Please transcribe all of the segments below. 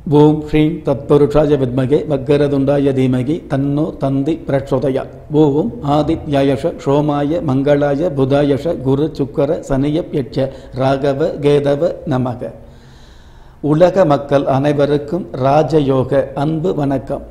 ஓம் ஸ்ரீம் தத்புருஷாய வித்மகே வக்கரதுண்டாய தீமகி தன்னோ தந்தி பிரச்சோதயா ஓம் ஆதித்யாயஷ சோமாய மங்களாய புதாயஷ குரு சுக்கர சனியப் யட்ச ராகவ கேதவ நமக உலக மக்கள் அனைவருக்கும் ராஜயோக அன்பு வணக்கம்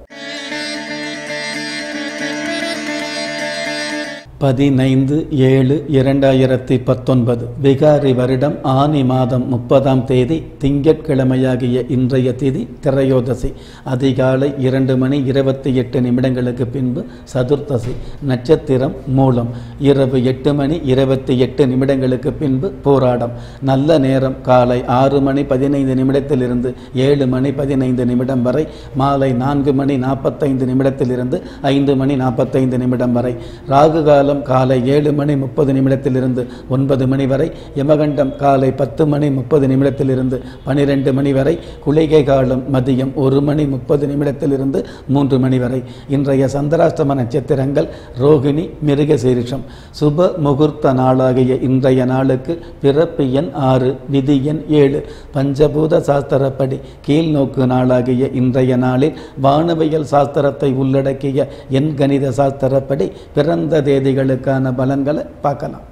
பதினைந்து ஏழு இரண்டாயிரத்தி பத்தொன்பது விகாரி வருடம் ஆனி மாதம் முப்பதாம் தேதி திங்கட்கிழமையாகிய இன்றைய திதி திரையோதசி அதிகாலை இரண்டு மணி இருபத்தி எட்டு நிமிடங்களுக்கு பின்பு சதுர்த்தசி நட்சத்திரம் மூலம் இரவு எட்டு மணி இருபத்தி எட்டு நிமிடங்களுக்கு பின்பு போராடம் நல்ல நேரம் காலை ஆறு மணி பதினைந்து நிமிடத்திலிருந்து ஏழு மணி பதினைந்து நிமிடம் வரை மாலை நான்கு மணி நாற்பத்தைந்து நிமிடத்திலிருந்து ஐந்து மணி நாற்பத்தைந்து நிமிடம் வரை ராகு காலம் காலை ஏழு மணி முப்பது நிமிடத்திலிருந்து ஒன்பது மணி வரை யமகண்டம் காலை பத்து மணி முப்பது நிமிடத்திலிருந்து பனிரெண்டு மணி வரை குளிகை காலம் மதியம் ஒரு மணி முப்பது நிமிடத்திலிருந்து மூன்று மணி வரை இன்றைய சந்திராஷ்டம நட்சத்திரங்கள் ரோகிணி மிருகசீரிஷம் சுப முகூர்த்த நாளாகிய இன்றைய நாளுக்கு பிறப்பு எண் ஆறு விதி எண் ஏழு பஞ்சபூத சாஸ்திரப்படி கீழ்நோக்கு நாளாகிய இன்றைய நாளில் வானவியல் சாஸ்திரத்தை உள்ளடக்கிய எண் கணித சாஸ்திரப்படி பிறந்த தேதிகளுக்கான பலன்களை பார்க்கலாம்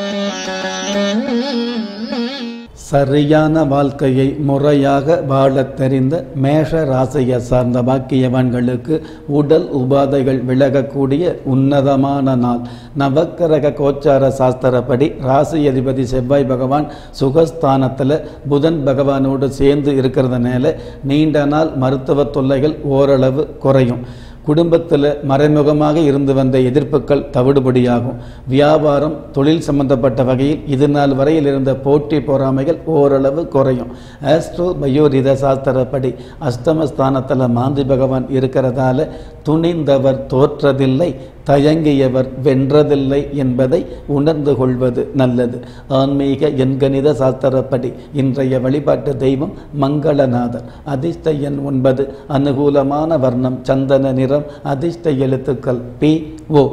சரியான வாழ்க்கையை முறையாக வாழத் தெரிந்த மேஷ ராசியை சார்ந்த பாக்கியவான்களுக்கு உடல் உபாதைகள் விலகக்கூடிய உன்னதமான நாள் நவக்கிரக கோச்சார சாஸ்திரப்படி ராசி அதிபதி செவ்வாய் பகவான் சுகஸ்தானத்தில் புதன் பகவானோடு சேர்ந்து இருக்கிறதுனால நீண்ட நாள் மருத்துவ தொல்லைகள் ஓரளவு குறையும் குடும்பத்தில் மறைமுகமாக இருந்து வந்த எதிர்ப்புகள் தவிடுபடியாகும் வியாபாரம் தொழில் சம்பந்தப்பட்ட வகையில் இது நாள் வரையில் இருந்த போட்டி பொறாமைகள் ஓரளவு குறையும் ஆஸ்ட்ரோ பயோரித சாஸ்திரப்படி அஷ்டமஸ்தானத்தில் மாந்தி பகவான் இருக்கிறதால துணிந்தவர் தோற்றதில்லை தயங்கியவர் வென்றதில்லை என்பதை உணர்ந்து கொள்வது நல்லது ஆன்மீக எண்கணித சாஸ்திரப்படி இன்றைய வழிபாட்டு தெய்வம் மங்களநாதர் அதிர்ஷ்ட எண் ஒன்பது அனுகூலமான வர்ணம் சந்தன நிறம் அதிர்ஷ்ட எழுத்துக்கள் பி ஓ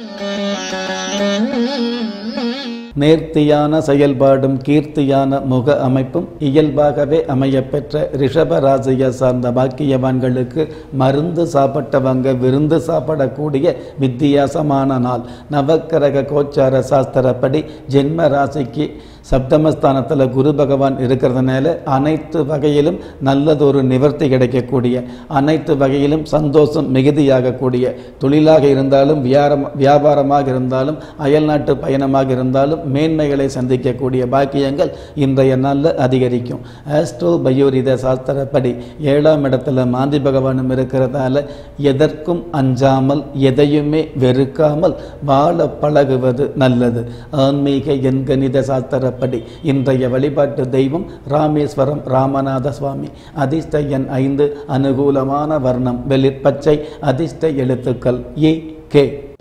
நேர்த்தியான செயல்பாடும் கீர்த்தியான முக அமைப்பும் இயல்பாகவே அமையப்பெற்ற ரிஷப ராசியை சார்ந்த பாக்கியவான்களுக்கு மருந்து சாப்பிட்டவங்க விருந்து சாப்பிடக்கூடிய வித்தியாசமான நாள் நவக்கிரக கோச்சார சாஸ்திரப்படி ஜென்ம ராசிக்கு சப்தமஸ்தானத்தில் குரு பகவான் இருக்கிறதுனால அனைத்து வகையிலும் நல்லதொரு நிவர்த்தி கிடைக்கக்கூடிய அனைத்து வகையிலும் சந்தோஷம் மிகுதியாகக்கூடிய தொழிலாக இருந்தாலும் வியாரம் வியாபாரமாக இருந்தாலும் அயல்நாட்டு பயணமாக இருந்தாலும் மேன்மைகளை சந்திக்கக்கூடிய பாக்கியங்கள் இன்றைய நாளில் அதிகரிக்கும் ஆஸ்ட்ரோ பயோரித சாஸ்திரப்படி ஏழாம் இடத்துல மாந்தி பகவானும் இருக்கிறதால எதற்கும் அஞ்சாமல் எதையுமே வெறுக்காமல் வாழ பழகுவது நல்லது ஆன்மீக எண்கணித சாஸ்திர படி இன்றைய வழிபாட்டு தெய்வம் ராமேஸ்வரம் ராமநாத சுவாமி அதிர்ஷ்ட எண் ஐந்து அனுகூலமான வர்ணம் வெளிர்பச்சை அதிர்ஷ்ட எழுத்துக்கள் ஏ கே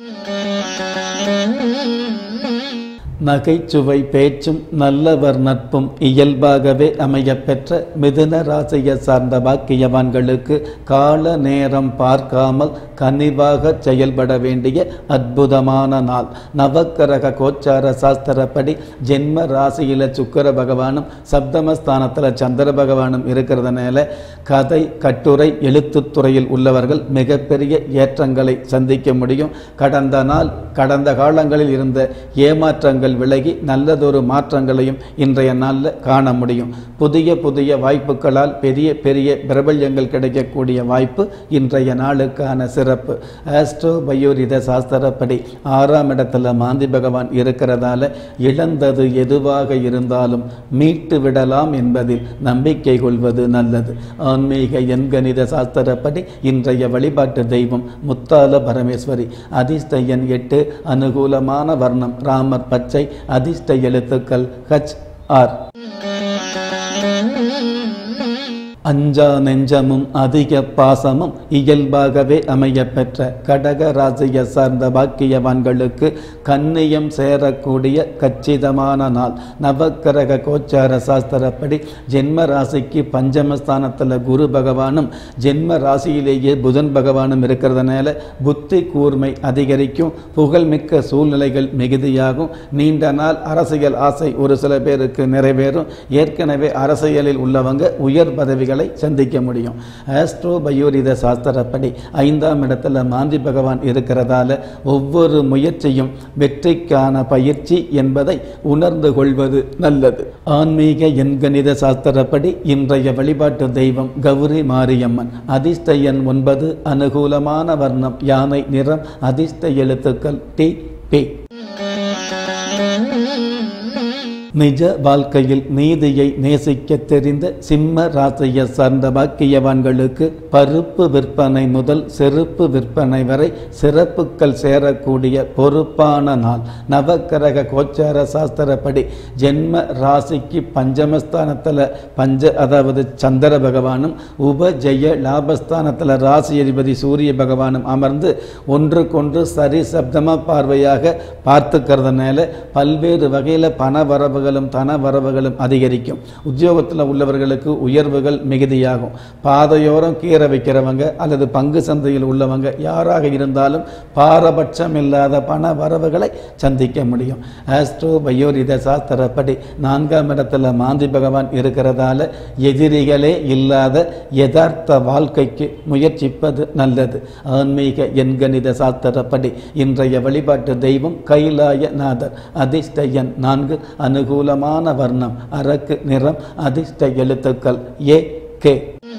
நகைச்சுவை பேச்சும் நல்லவர் நட்பும் இயல்பாகவே அமையப்பெற்ற மிதுன ராசியை சார்ந்த பாக்கியவான்களுக்கு கால நேரம் பார்க்காமல் கனிவாக செயல்பட வேண்டிய அற்புதமான நாள் நவக்கிரக கோச்சார சாஸ்திரப்படி ஜென்ம ராசியில் சுக்கர பகவானும் சப்தமஸ்தானத்தில் சந்திர பகவானும் இருக்கிறதுனால கதை கட்டுரை எழுத்துத்துறையில் உள்ளவர்கள் மிகப்பெரிய ஏற்றங்களை சந்திக்க முடியும் கடந்த நாள் கடந்த காலங்களில் இருந்த ஏமாற்றங்கள் விலகி நல்லதொரு மாற்றங்களையும் இன்றைய நாளில் காண முடியும் புதிய புதிய வாய்ப்புகளால் பெரிய பெரிய பிரபல்யங்கள் கிடைக்கக்கூடிய வாய்ப்பு இன்றைய நாளுக்கான சிறப்பு ஆஸ்ட்ரோ பயோரித சாஸ்திரப்படி ஆறாம் இடத்துல மாந்தி பகவான் இருக்கிறதால இழந்தது எதுவாக இருந்தாலும் மீட்டு விடலாம் என்பதில் நம்பிக்கை கொள்வது நல்லது ஆன்மீக எண்கணித சாஸ்திரப்படி இன்றைய வழிபாட்டு தெய்வம் முத்தால பரமேஸ்வரி அதிர்ஷ்ட எண் எட்டு அனுகூலமான வர்ணம் ராமர் பச்சை அதிர்ஷ்ட எழுத்துக்கள் ஹச் ஆர் அஞ்சா நெஞ்சமும் அதிக பாசமும் இயல்பாகவே அமையப்பெற்ற கடக ராசியை சார்ந்த பாக்கியவான்களுக்கு கன்னியம் சேரக்கூடிய கச்சிதமான நாள் நவக்கிரக கோச்சார சாஸ்திரப்படி ஜென்ம ராசிக்கு பஞ்சமஸ்தானத்தில் குரு பகவானும் ஜென்ம ராசியிலேயே புதன் பகவானும் இருக்கிறதுனால புத்தி கூர்மை அதிகரிக்கும் புகழ்மிக்க சூழ்நிலைகள் மிகுதியாகும் நீண்ட நாள் அரசியல் ஆசை ஒரு சில பேருக்கு நிறைவேறும் ஏற்கனவே அரசியலில் உள்ளவங்க உயர் பதவிகள் மேன்மைகளை சந்திக்க முடியும் ஆஸ்ட்ரோ பயோரித சாஸ்திரப்படி ஐந்தாம் இடத்துல மாந்தி பகவான் இருக்கிறதால ஒவ்வொரு முயற்சியும் வெற்றிக்கான பயிற்சி என்பதை உணர்ந்து கொள்வது நல்லது ஆன்மீக எண்கணித சாஸ்திரப்படி இன்றைய வழிபாட்டு தெய்வம் கௌரி மாரியம்மன் அதிர்ஷ்ட எண் ஒன்பது அனுகூலமான வர்ணம் யானை நிறம் அதிர்ஷ்ட எழுத்துக்கள் டி பி நிஜ வாழ்க்கையில் நீதியை நேசிக்க தெரிந்த சிம்ம ராசியை சார்ந்த பாக்கியவான்களுக்கு பருப்பு விற்பனை முதல் செருப்பு விற்பனை வரை சிறப்புகள் சேரக்கூடிய பொறுப்பான நாள் நவக்கிரக கோச்சார சாஸ்திரப்படி ஜென்ம ராசிக்கு பஞ்சமஸ்தானத்தில் பஞ்ச அதாவது சந்திர பகவானும் உபஜெய லாபஸ்தானத்தில் ராசி அதிபதி சூரிய பகவானும் அமர்ந்து ஒன்றுக்கொன்று சரி சப்தம பார்வையாக பார்த்துக்கிறதுனால பல்வேறு வகையில் பண வரவுகளும் தன வரவுகளும் அதிகரிக்கும் உத்தியோகத்தில் உள்ளவர்களுக்கு உயர்வுகள் மிகுதியாகும் பாதையோரம் கீரை வைக்கிறவங்க அல்லது பங்கு சந்தையில் உள்ளவங்க யாராக இருந்தாலும் பாரபட்சம் இல்லாத பண வரவுகளை சந்திக்க முடியும் ஆஸ்ட்ரோ பயோரித சாஸ்திரப்படி நான்காம் இடத்துல மாந்தி பகவான் இருக்கிறதால எதிரிகளே இல்லாத யதார்த்த வாழ்க்கைக்கு முயற்சிப்பது நல்லது ஆன்மீக எண்கணித சாஸ்திரப்படி இன்றைய வழிபாட்டு தெய்வம் கைலாய நாதர் அதிர்ஷ்ட எண் நான்கு அனுகூலமான வர்ணம் அரக்கு நிறம் அதிர்ஷ்ட எழுத்துக்கள் ஏ கே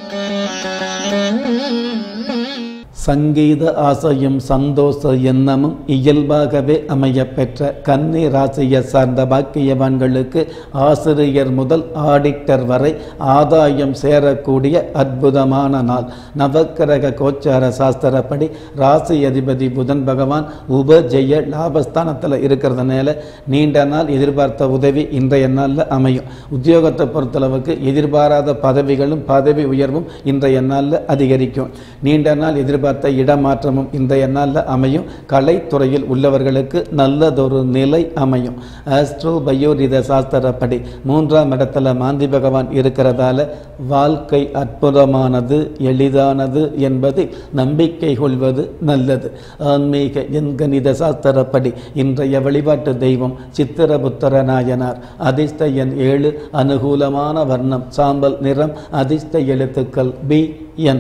சங்கீத ஆசையும் சந்தோஷ எண்ணமும் இயல்பாகவே அமையப்பெற்ற கன்னி ராசியை சார்ந்த பாக்கியவான்களுக்கு ஆசிரியர் முதல் ஆடிட்டர் வரை ஆதாயம் சேரக்கூடிய அற்புதமான நாள் நவக்கிரக கோச்சார சாஸ்திரப்படி ராசி அதிபதி புதன் பகவான் உபஜெய லாபஸ்தானத்தில் இருக்கிறதுனால நீண்ட நாள் எதிர்பார்த்த உதவி இன்றைய நாளில் அமையும் உத்தியோகத்தை பொறுத்தளவுக்கு எதிர்பாராத பதவிகளும் பதவி உயர்வும் இன்றைய நாளில் அதிகரிக்கும் நீண்ட நாள் எதிர்பார்த்த இடமாற்றமும் இன்றைய நாளில் அமையும் கலைத்துறையில் உள்ளவர்களுக்கு நல்லதொரு நிலை அமையும் ஆஸ்ட்ரோ பயோரித சாஸ்திரப்படி மூன்றாம் இடத்துல மாந்தி பகவான் இருக்கிறதால வாழ்க்கை அற்புதமானது எளிதானது என்பதில் நம்பிக்கை கொள்வது நல்லது ஆன்மீக எண்கணித சாஸ்திரப்படி இன்றைய வழிபாட்டு தெய்வம் சித்திரபுத்திர நாயனார் அதிர்ஷ்ட எண் ஏழு அனுகூலமான வர்ணம் சாம்பல் நிறம் அதிர்ஷ்ட எழுத்துக்கள் பி என்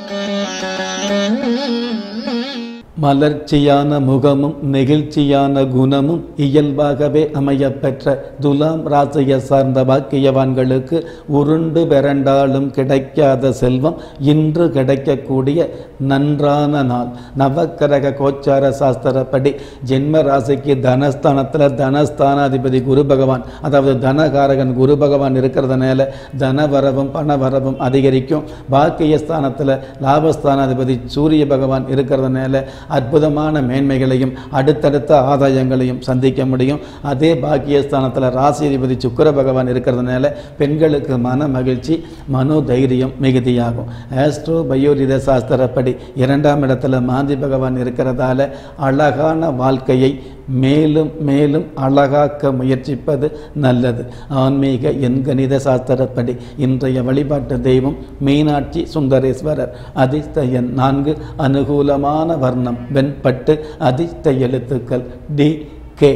மலர்ச்சியான முகமும் நெகிழ்ச்சியான குணமும் இயல்பாகவே அமையப்பெற்ற துலாம் ராசியை சார்ந்த பாக்கியவான்களுக்கு உருண்டு பிறண்டாலும் கிடைக்காத செல்வம் இன்று கிடைக்கக்கூடிய நன்றான நாள் நவக்கிரக கோச்சார சாஸ்திரப்படி ஜென்ம ராசிக்கு தனஸ்தானத்தில் தனஸ்தானாதிபதி குரு பகவான் அதாவது தனகாரகன் குரு பகவான் இருக்கிறதுனால தனவரவும் பணவரவும் அதிகரிக்கும் பாக்கியஸ்தானத்தில் லாபஸ்தானாதிபதி சூரிய பகவான் இருக்கிறதுனால அற்புதமான மேன்மைகளையும் அடுத்தடுத்த ஆதாயங்களையும் சந்திக்க முடியும் அதே பாக்கியஸ்தானத்தில் ராசிதிபதி சுக்கர பகவான் இருக்கிறதுனால பெண்களுக்கு மன மகிழ்ச்சி மனோதைரியம் மிகுதியாகும் ஆஸ்ட்ரோ பயோரித சாஸ்திரப்படி இரண்டாம் இடத்துல மாந்தி பகவான் இருக்கிறதால அழகான வாழ்க்கையை மேலும் மேலும் அழகாக்க முயற்சிப்பது நல்லது ஆன்மீக எண்கணித சாஸ்திரப்படி இன்றைய வழிபாட்டு தெய்வம் மீனாட்சி சுந்தரேஸ்வரர் அதிர்ஷ்ட எண் நான்கு அனுகூலமான வர்ணம் வெண்பட்டு அதிர்ஷ்ட எழுத்துக்கள் டி கே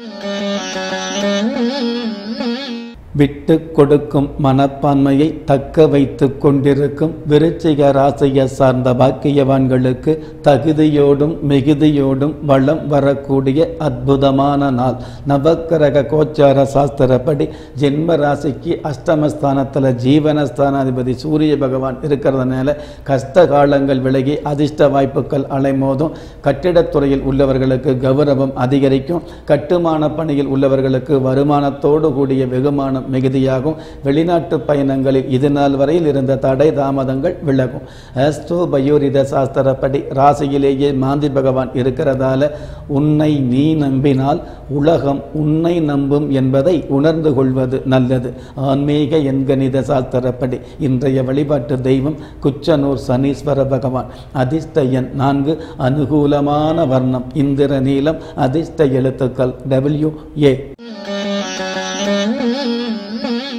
விட்டு கொடுக்கும் மனப்பான்மையை தக்க வைத்து கொண்டிருக்கும் விருச்சிக ராசியை சார்ந்த பாக்கியவான்களுக்கு தகுதியோடும் மிகுதியோடும் வளம் வரக்கூடிய அற்புதமான நாள் நவக்கிரக கோச்சார சாஸ்திரப்படி ஜென்ம ராசிக்கு அஷ்டமஸ்தானத்தில் ஜீவனஸ்தானாதிபதி சூரிய பகவான் இருக்கிறதுனால கஷ்ட காலங்கள் விலகி அதிர்ஷ்ட வாய்ப்புகள் அலைமோதும் கட்டிடத்துறையில் உள்ளவர்களுக்கு கௌரவம் அதிகரிக்கும் கட்டுமான பணியில் உள்ளவர்களுக்கு வருமானத்தோடு கூடிய வெகுமானம் மிகுதியாகும் வெளிநாட்டு பயணங்களில் இது நாள் வரையில் இருந்த தடை தாமதங்கள் விலகும் ஆஸ்ட்ரோ பயோரித சாஸ்திரப்படி ராசியிலேயே மாந்தி பகவான் இருக்கிறதால உன்னை நீ நம்பினால் உலகம் உன்னை நம்பும் என்பதை உணர்ந்து கொள்வது நல்லது ஆன்மீக எண்கணித சாஸ்திரப்படி இன்றைய வழிபாட்டு தெய்வம் குச்சனூர் சனீஸ்வர பகவான் அதிர்ஷ்ட எண் நான்கு அனுகூலமான வர்ணம் இந்திர நீலம் அதிர்ஷ்ட எழுத்துக்கள் டபிள்யூ ஏ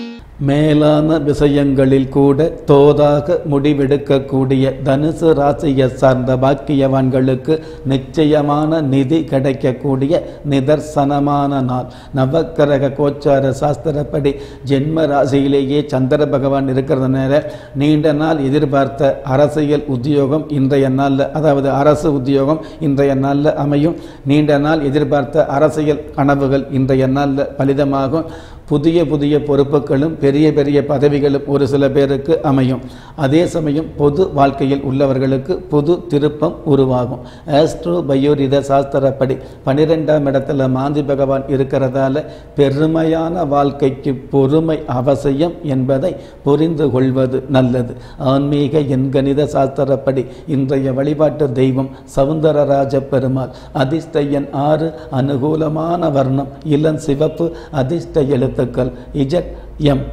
மேலான விஷயங்களில் கூட தோதாக முடிவெடுக்கக்கூடிய தனுசு ராசியை சார்ந்த பாக்கியவான்களுக்கு நிச்சயமான நிதி கிடைக்கக்கூடிய நிதர்சனமான நாள் நவக்கிரக கோச்சார சாஸ்திரப்படி ஜென்ம ராசியிலேயே சந்திர பகவான் இருக்கிறதுனால நீண்ட நாள் எதிர்பார்த்த அரசியல் உத்தியோகம் இன்றைய நாளில் அதாவது அரசு உத்தியோகம் இன்றைய நாளில் அமையும் நீண்ட நாள் எதிர்பார்த்த அரசியல் கனவுகள் இன்றைய நாளில் பலிதமாகும் புதிய புதிய பொறுப்புகளும் பெரிய பெரிய பதவிகளும் ஒரு சில பேருக்கு அமையும் அதே சமயம் பொது வாழ்க்கையில் உள்ளவர்களுக்கு புது திருப்பம் உருவாகும் ஆஸ்ட்ரோ பயோரித சாஸ்திரப்படி பன்னிரெண்டாம் இடத்துல மாந்தி பகவான் இருக்கிறதால பெருமையான வாழ்க்கைக்கு பொறுமை அவசியம் என்பதை புரிந்து கொள்வது நல்லது ஆன்மீக எண்கணித சாஸ்திரப்படி இன்றைய வழிபாட்டு தெய்வம் சவுந்தரராஜ பெருமாள் அதிர்ஷ்ட எண் ஆறு அனுகூலமான வர்ணம் இளம் சிவப்பு அதிர்ஷ்ட எழுத்துக்கள் இஜட் எம்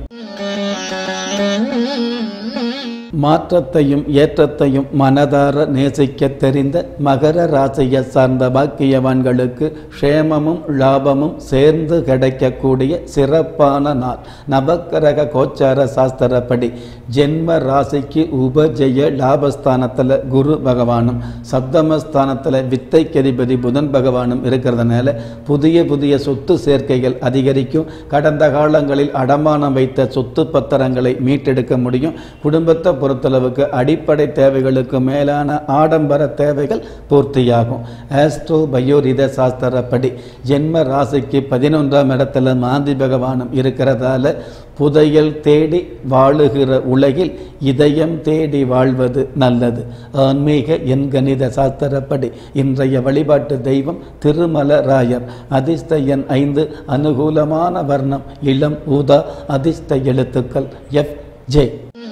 மாற்றத்தையும் ஏற்றத்தையும் மனதார நேசிக்க தெரிந்த மகர ராசியை சார்ந்த பாக்கியவான்களுக்கு க்ஷேமமும் லாபமும் சேர்ந்து கிடைக்கக்கூடிய சிறப்பான நாள் நவக்கிரக கோச்சார சாஸ்திரப்படி ஜென்ம ராசிக்கு உபஜய லாபஸ்தானத்தில் குரு பகவானும் சப்தமஸ்தானத்தில் வித்தைக்கதிபதி புதன் பகவானும் இருக்கிறதுனால புதிய புதிய சொத்து சேர்க்கைகள் அதிகரிக்கும் கடந்த காலங்களில் அடமானம் வைத்த சொத்து பத்திரங்களை மீட்டெடுக்க முடியும் குடும்பத்தை பொறுத்தளவுக்கு அடிப்படை தேவைகளுக்கு மேலான ஆடம்பர தேவைகள் பூர்த்தியாகும் ஆஸ்ட்ரோ பயோரித சாஸ்திரப்படி ஜென்ம ராசிக்கு பதினொன்றாம் இடத்துல மாந்தி பகவானும் இருக்கிறதால புதையல் தேடி வாழுகிற உலகில் இதயம் தேடி வாழ்வது நல்லது ஆன்மீக எண்கணித சாஸ்திரப்படி இன்றைய வழிபாட்டு தெய்வம் திருமல ராயர் அதிர்ஷ்ட எண் ஐந்து அனுகூலமான வர்ணம் இளம் ஊதா அதிர்ஷ்ட எழுத்துக்கள் எஃப் ஜே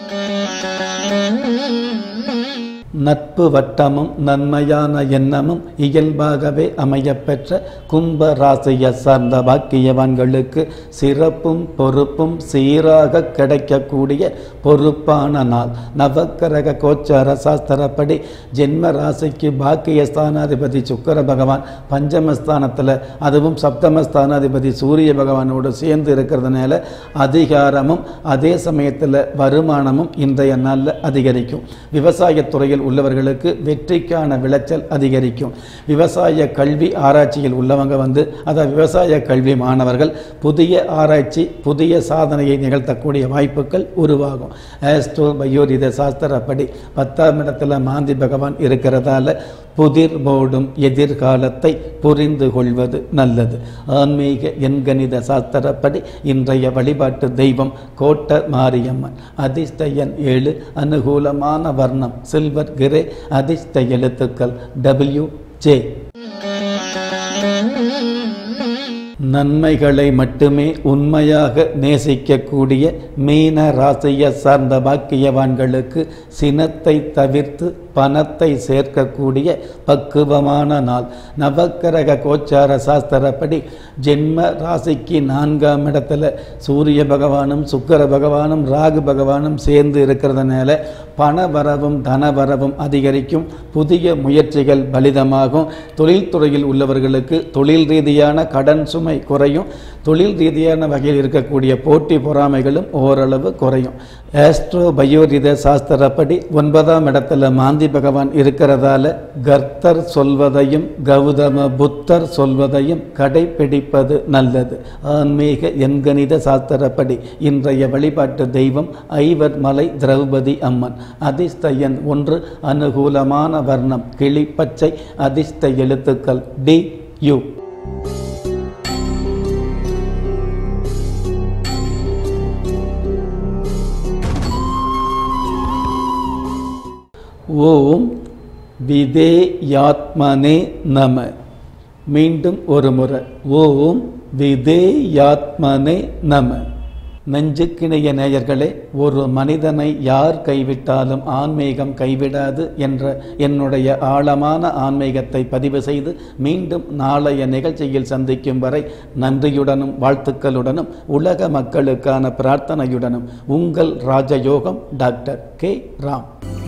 நட்பு வட்டமும் நன்மையான எண்ணமும் இயல்பாகவே அமையப்பெற்ற கும்ப ராசியை சார்ந்த பாக்கியவான்களுக்கு சிறப்பும் பொறுப்பும் சீராக கிடைக்கக்கூடிய பொறுப்பான நாள் நவக்கிரக கோச்சார சாஸ்திரப்படி ஜென்ம ராசிக்கு பாக்கிய ஸ்தானாதிபதி சுக்கர பகவான் பஞ்சமஸ்தானத்தில் அதுவும் சப்தமஸ்தானாதிபதி சூரிய பகவானோடு சேர்ந்து இருக்கிறதுனால அதிகாரமும் அதே சமயத்தில் வருமானமும் இன்றைய நாளில் அதிகரிக்கும் விவசாயத்துறையில் உள்ளவர்களுக்கு வெற்றிக்கான விளைச்சல் அதிகரிக்கும் விவசாய கல்வி ஆராய்ச்சியில் உள்ளவங்க வந்து அதாவது விவசாய கல்வி மாணவர்கள் புதிய ஆராய்ச்சி புதிய சாதனையை நிகழ்த்தக்கூடிய வாய்ப்புகள் உருவாகும் ஆஸ்ட்ரோ பயோரித சாஸ்திரப்படி பத்தாம் இடத்துல மாந்தி பகவான் இருக்கிறதால புதிர் போடும் எதிர்காலத்தை புரிந்து கொள்வது நல்லது ஆன்மீக எண்கணித சாஸ்திரப்படி இன்றைய வழிபாட்டு தெய்வம் கோட்ட மாரியம்மன் அதிர்ஷ்ட எண் ஏழு அனுகூலமான வர்ணம் சில்வர் கிரே அதிர்ஷ்ட எழுத்துக்கள் டபிள்யூ ஜே நன்மைகளை மட்டுமே உண்மையாக நேசிக்கக்கூடிய மீன ராசியை சார்ந்த பாக்கியவான்களுக்கு சினத்தை தவிர்த்து பணத்தை சேர்க்கக்கூடிய பக்குவமான நாள் நவக்கிரக கோச்சார சாஸ்திரப்படி ஜென்ம ராசிக்கு நான்காம் இடத்துல சூரிய பகவானும் சுக்கர பகவானும் ராகு பகவானும் சேர்ந்து இருக்கிறதுனால பண வரவும் தன வரவும் அதிகரிக்கும் புதிய முயற்சிகள் பலிதமாகும் தொழில்துறையில் உள்ளவர்களுக்கு தொழில் ரீதியான கடன் சுமை குறையும் தொழில் ரீதியான வகையில் இருக்கக்கூடிய போட்டி பொறாமைகளும் ஓரளவு குறையும் ஆஸ்ட்ரோ பயோரித சாஸ்திரப்படி ஒன்பதாம் இடத்துல மாந்தி பகவான் இருக்கிறதால கர்த்தர் சொல்வதையும் கௌதம புத்தர் சொல்வதையும் கடைபிடிப்பது நல்லது ஆன்மீக எண்கணித சாஸ்திரப்படி இன்றைய வழிபாட்டு தெய்வம் ஐவர் மலை திரௌபதி அம்மன் அதிர்ஷ்ட எண் ஒன்று அனுகூலமான வர்ணம் கிளிப்பச்சை அதிர்ஷ்ட எழுத்துக்கள் டி யு ஓம் விதேயாத்மனே நம மீண்டும் ஒரு முறை ஓம் விதேயாத்மனே நம நெஞ்சுக்கிணைய நேயர்களே ஒரு மனிதனை யார் கைவிட்டாலும் ஆன்மீகம் கைவிடாது என்ற என்னுடைய ஆழமான ஆன்மீகத்தை பதிவு செய்து மீண்டும் நாளைய நிகழ்ச்சியில் சந்திக்கும் வரை நன்றியுடனும் வாழ்த்துக்களுடனும் உலக மக்களுக்கான பிரார்த்தனையுடனும் உங்கள் ராஜயோகம் டாக்டர் கே ராம்